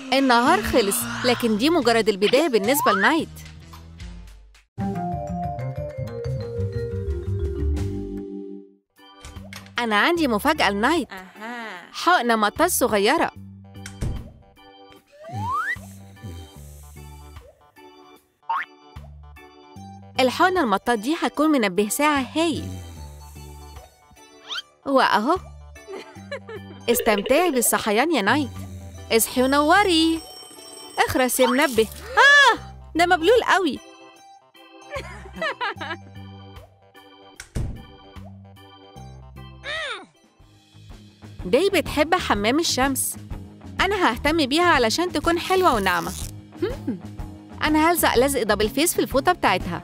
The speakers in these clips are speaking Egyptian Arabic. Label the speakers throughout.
Speaker 1: النهار خلص لكن دي مجرد البداية بالنسبة لنايت أنا عندي مفاجأة لنايت
Speaker 2: أها
Speaker 1: حقنة مطاط صغيرة الحقنة المطاط دي هتكون منبه ساعة هايل وأهو استمتعي بالصحيان يا نايت اصحي ونوري اخرس يا منبه آه ده مبلول قوي داي بتحب حمام الشمس أنا ههتم بيها علشان تكون حلوة وناعمة هم. أنا هلزق لزق دبل فيس في الفوطة بتاعتها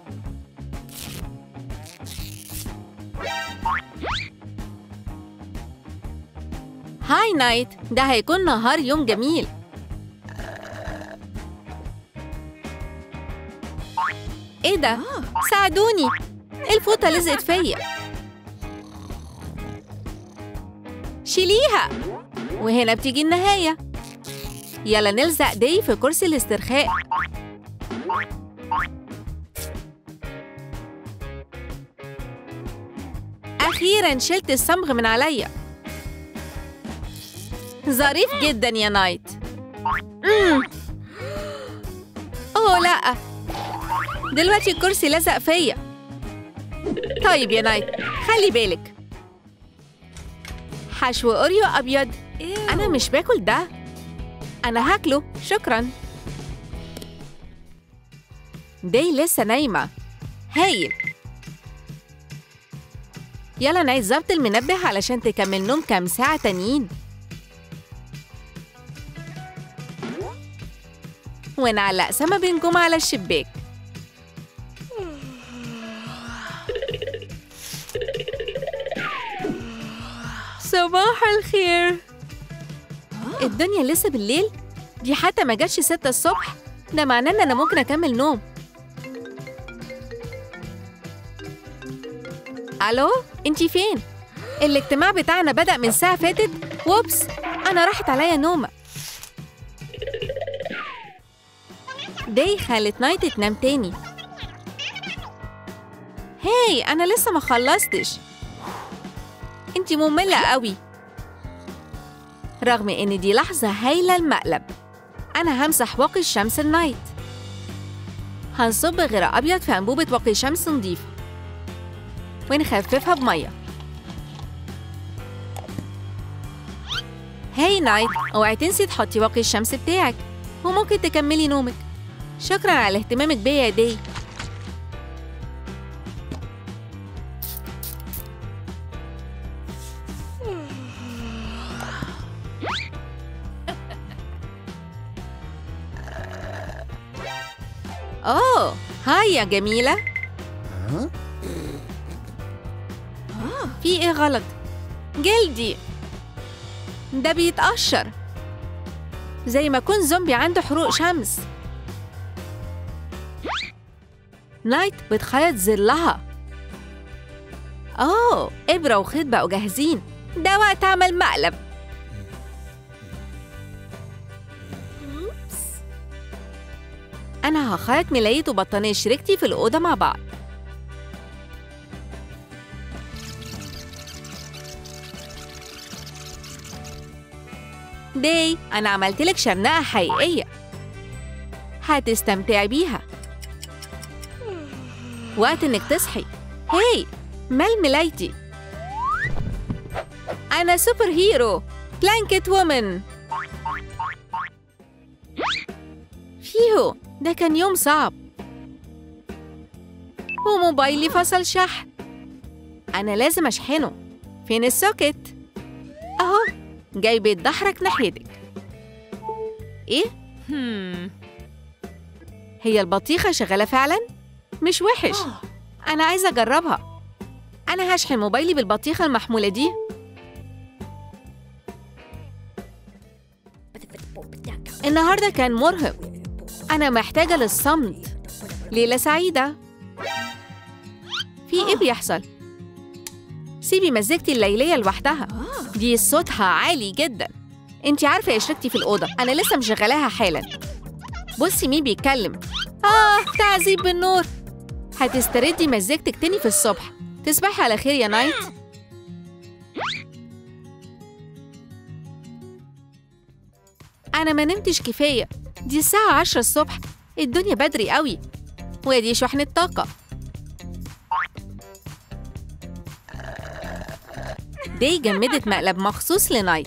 Speaker 1: هاي نايت ده هيكون نهار يوم جميل ايه ده ساعدوني الفوطة لزقت فيا شيليها وهنا بتيجي النهاية يلا نلزق دي في كرسي الاسترخاء أخيراً شلت الصمغ من عليا ظريف جدا يا نايت مم. أوه لأ دلوقتي الكرسي لزق فيا طيب يا نايت خلي بالك حشو أوريو أبيض أنا مش باكل ده أنا هاكله شكرا دي لسه نايمة هايل يلا نعيد ظبط المنبه علشان تكمل نوم كام ساعة تانيين ونعلق سما بنجوم على الشباك صباح الخير الدنيا لسه بالليل دي حتى ما جاتش ستة الصبح ده معناه ان انا ممكن اكمل نوم الو انتي فين الاجتماع بتاعنا بدأ من ساعة فاتت ووبس انا راحت عليا نومة دي خلت نايت تنام تاني هاي انا لسه ما خلصتش انتي مملة قوي رغم ان دي لحظة هايلة المقلب انا همسح واقي الشمس النايت هنصب غير ابيض في انبوبة واقي شمس نضيفة ونخففها بمية هاي نايت اوعي تنسي تحطي واقي الشمس بتاعك وممكن تكملي نومك شكرا على اهتمامك بيا يا دي اوه هاي يا جميلة في ايه غلط جلدي ده بيتقشر زي ما يكون زومبي عنده حروق شمس نايت بتخيط ظلها اوه ابرة وخيط بقوا جاهزين ده وقت عمل مقلب أنا هخيط ملاية وبطانية شريكتي في الأوضة مع بعض دي أنا عملتلك شرنقة حقيقية هتستمتعي بيها وقت إنك تصحي هاي مال ملايتي أنا سوبر هيرو بلانكت وومن فيهو ده كان يوم صعب وموبايلي فصل شحن أنا لازم أشحنه فين السوكت؟ أهو جاي بيتدحرج ناحيتك إيه؟
Speaker 2: هم
Speaker 1: هي البطيخة شغالة فعلا؟ مش وحش أنا عايزة أجربها أنا هشحن موبايلي بالبطيخة المحمولة دي النهاردة كان مرهق أنا محتاجة للصمت ليلة سعيدة في إيه بيحصل؟ سيبي مزيكتي الليلية لوحدها دي صوتها عالي جدا انت عارفة يا شريكتي في الأوضة أنا لسه مشغلاها حالا بصي مين بيتكلم آه تعذيب بالنور هتستردي مزاجتك تاني في الصبح تصبحي على خير يا نايت أنا ما نمتش كفاية دي الساعة عشرة الصبح الدنيا بدري قوي ودي شحنة طاقة دي جمدت مقلب مخصوص لنايت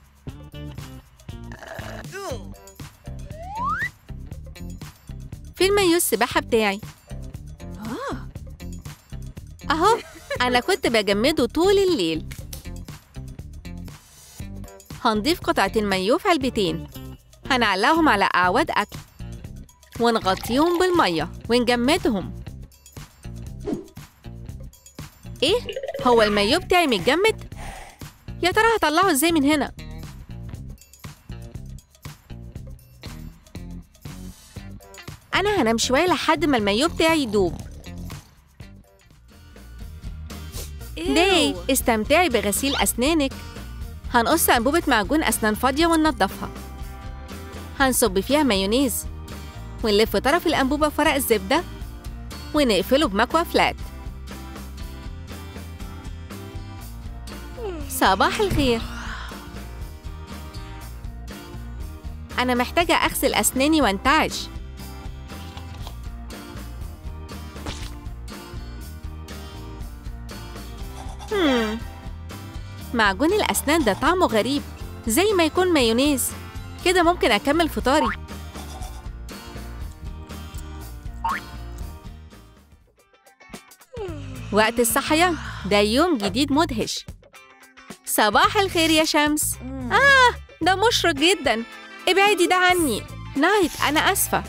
Speaker 1: فين مايو السباحة بتاعي؟ أهو أنا كنت بجمده طول الليل هنضيف قطعة المايو في علبتين هنعلقهم على أعواد أكل ونغطيهم بالمية ونجمدهم إيه؟ هو المايو بتاعي متجمد؟ يا ترى هطلعه إزاي من هنا؟ أنا هنام شوية لحد ما المايو بتاعي يدوب داي استمتعي بغسيل أسنانك هنقص أنبوبة معجون أسنان فاضية وننضفها هنصب فيها مايونيز ونلف طرف الأنبوبة في ورق الزبدة ونقفله بمكوى فلات صباح الخير أنا محتاجة أغسل أسناني وانتعش هم. معجون الأسنان ده طعمه غريب زي ما يكون مايونيز كده ممكن أكمل فطاري وقت الصحيان ده يوم جديد مدهش صباح الخير يا شمس آه ده مشرق جدا ابعدي ده عني نايت أنا أسفة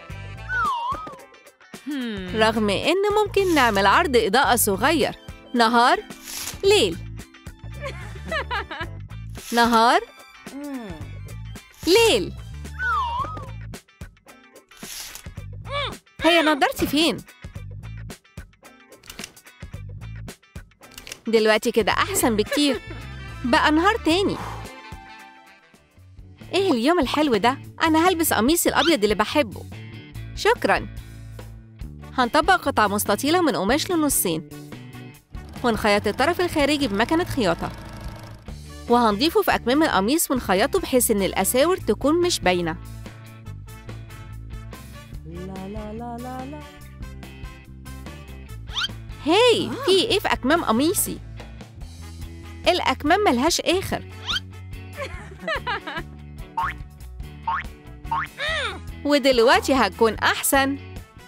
Speaker 1: رغم إن ممكن نعمل عرض إضاءة صغير نهار ليل نهار ليل هي نضارتي فين؟ دلوقتي كده أحسن بكتير بقى نهار تاني إيه اليوم الحلو ده؟ أنا هلبس قميصي الأبيض اللي بحبه شكراً هنطبق قطعة مستطيلة من قماش لنصين ونخيط الطرف الخارجي بمكنة خياطة وهنضيفه في أكمام القميص ونخيطه بحيث إن الأساور تكون مش باينة هاي في إيه في أكمام قميصي؟ الأكمام ملهاش آخر ودلوقتي هتكون أحسن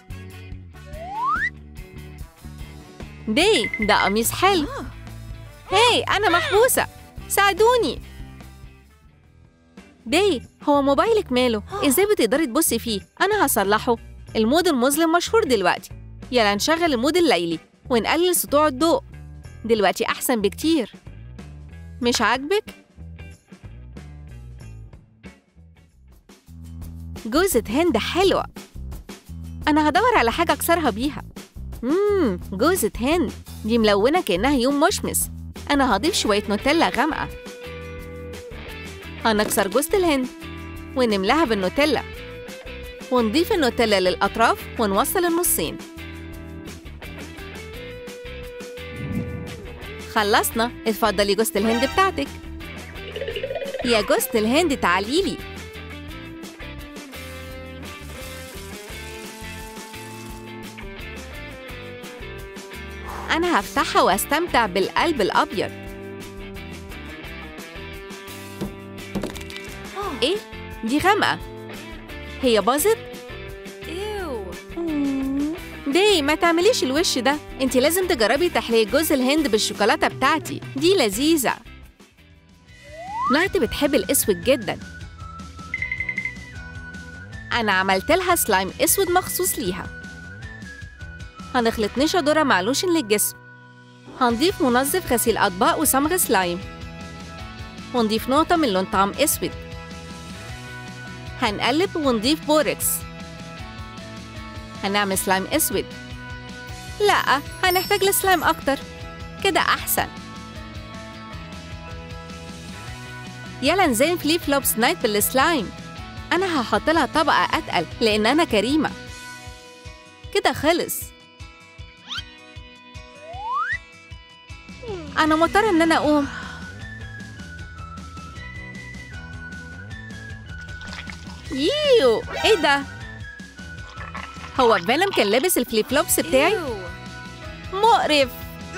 Speaker 1: دي ده قميص حلو هاي أنا محبوسة ساعدوني دي هو موبايلك ماله ازاي بتقدري تبصي فيه انا هصلحه المود المظلم مشهور دلوقتي يلا نشغل المود الليلي ونقلل سطوع الضوء دلوقتي احسن بكتير مش عاجبك جوزة هند حلوة أنا هدور على حاجة أكسرها بيها مم جوزة هند دي ملونة كأنها يوم مشمس أنا هضيف شوية نوتيلا غامقة هنكسر جوزة الهند ونملاها بالنوتيلا ونضيف النوتيلا للأطراف ونوصل النصين خلصنا اتفضلي جوزة الهند بتاعتك يا جوزة الهند تعاليلي أنا هفتحها وأستمتع بالقلب الأبيض إيه؟ دي غامقة هي باظت؟ دي ما تعمليش الوش ده انت لازم تجربي تحلية جوز الهند بالشوكولاتة بتاعتي دي لذيذة نايت بتحب الأسود جدا أنا عملت لها سلايم أسود مخصوص ليها هنخلط نشا ذرة مع لوشن للجسم هنضيف منظف غسيل أطباق وصمغ سلايم ونضيف نقطة من لون طعم أسود هنقلب ونضيف بوركس هنعمل سلايم أسود لأ هنحتاج لسلايم أكتر كده أحسن يلا نزين فليب فلوبس نايت بالسلايم أنا هحط لها طبقة أتقل لأن أنا كريمة كده خلص أنا مضطرة إن أنا أقوم ييو إيه ده؟ هو فينوم كان لابس الفليب فلوبس بتاعي؟ مقرف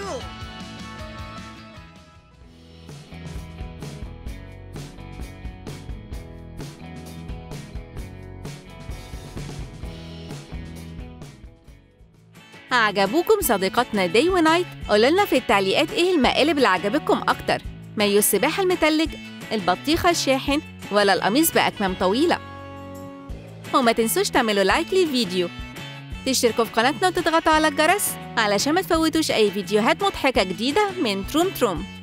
Speaker 1: عجبوكم صديقاتنا داي ونايت؟ قولوا لنا في التعليقات ايه المقالب اللي عجبتكم اكتر مايو السباحة المتلج البطيخة الشاحن ولا القميص بأكمام طويلة وما تنسوش تعملوا لايك للفيديو تشتركوا في قناتنا وتضغطوا على الجرس علشان ما تفوتوش أي فيديوهات مضحكة جديدة من تروم تروم